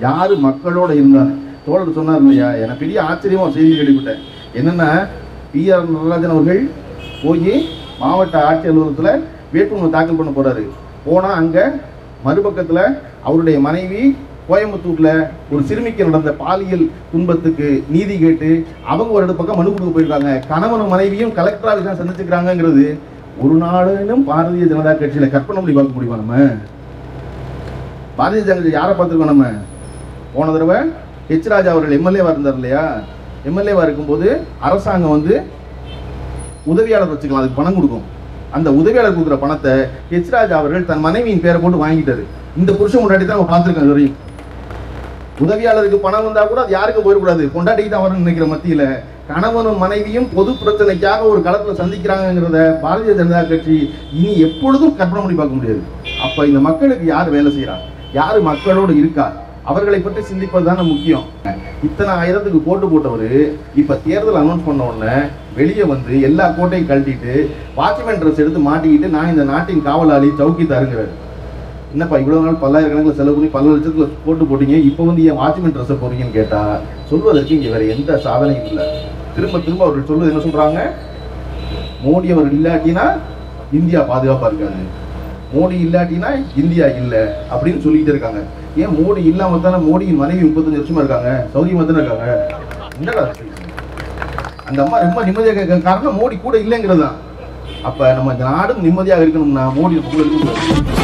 யாரு மக்களோட இருந்தாங்க தோழர் சொன்னார் இல்லையா எனக்கு பெரிய ஆச்சரியமா ஒரு செய்தி கேள்விப்பட்டேன் என்னன்னா பி ஆர் நடராஜன் அவர்கள் போய் மாவட்ட ஆட்சி அலுவலகத்தில் வேட்புமனு தாக்கல் பண்ண போறாரு போனா அங்க மறுபக்கத்துல அவருடைய மனைவி கோயம்புத்தூர்ல ஒரு சிறுமிக்கு நடந்த பாலியல் துன்பத்துக்கு நீதி கேட்டு அவங்க ஒரு இடத்து பக்கம் மனு கொடுக்க போயிருக்காங்க கணவனும் மனைவியும் கலெக்டர் ஆஃபீஸாக சந்திச்சுக்கிறாங்கிறது ஒரு நாளும் பாரதிய ஜனதா கட்சியில கற்பனை பண்ணி பார்க்க முடியுமா நம்ம பாரதிய ஜனதா யாரை பார்த்துருக்கோம் நம்ம போன தடவை ஹெச் ராஜா அவர்கள் எம்எல்ஏவா இருந்தார் இல்லையா எம்எல்ஏவா இருக்கும்போது அரசாங்கம் வந்து உதவியாளர் வச்சுக்கலாம் அதுக்கு பணம் கொடுக்கும் அந்த உதவியாளர் கொடுக்குற பணத்தை ஹெச் ராஜா அவர்கள் தன் மனைவியின் பேரை போட்டு வாங்கிட்டாரு இந்த புருஷன் முன்னாடி தான் நம்ம பார்த்துருக்கோம் இது வரையும் உதவியாளருக்கு பணம் வந்தா கூட அது யாருக்கும் போயிடக்கூடாது கொண்டாடிக்கு தான் வரணும்னு நினைக்கிற மத்தியில கணவனும் மனைவியும் பொது பிரச்சனைக்காக ஒரு களத்துல சந்திக்கிறாங்கிறத பாரதிய ஜனதா கட்சி இனி எப்பொழுதும் கற்பனை பண்ணி பார்க்க முடியாது அப்ப இந்த மக்களுக்கு யார் வேலை செய்யறா யாரு மக்களோடு இருக்கா அவர்களை பற்றி சிந்திப்பது தானே முக்கியம் இத்தனை ஆயிரத்துக்கு போட்டு போட்டவர் இப்ப தேர்தல் அனௌன்ஸ் பண்ண உடனே வெளியே வந்து எல்லா கோட்டையும் கழட்டிட்டு வாட்ச்மேன் ட்ரெஸ் எடுத்து மாட்டிக்கிட்டு நான் இந்த நாட்டின் காவலாளி சவுக்கி தருங்கிறாரு என்னப்பா இவ்வளவு நாள் பல்லாயிரக்கணக்கில் செலவு பண்ணி பல லட்சத்துல போட்டு போட்டீங்க இப்போ வந்து ஏன் வாட்ச்மேன் ட்ரெஸ்ஸை போறீங்கன்னு கேட்டா சொல்வதற்கு இங்க வேற எந்த சாதனையும் இல்லை திரும்ப திரும்ப அவர்கள் சொல்வது என்ன சொல்றாங்க மோடி அவர் இல்லாட்டினா இந்தியா பாதுகாப்பா இருக்காது மோடி இல்லாட்டினா இந்தியா இல்லை அப்படின்னு சொல்லிட்டு இருக்காங்க ஏன் மோடி இல்லாம தானே மோடியின் மனைவி முப்பத்தஞ்சு வருஷமா இருக்காங்க சௌகரியமா தானே இருக்காங்க என்னடா இது? அந்த அம்மா ரொம்ப நிம்மதியாக இருக்க காரணம் மோடி கூட இல்லைங்கிறது தான் அப்ப நம்ம இந்த நாடும் நிம்மதியாக இருக்கணும்னா மோடி நம்ம கூட இருக்கக்கூடாது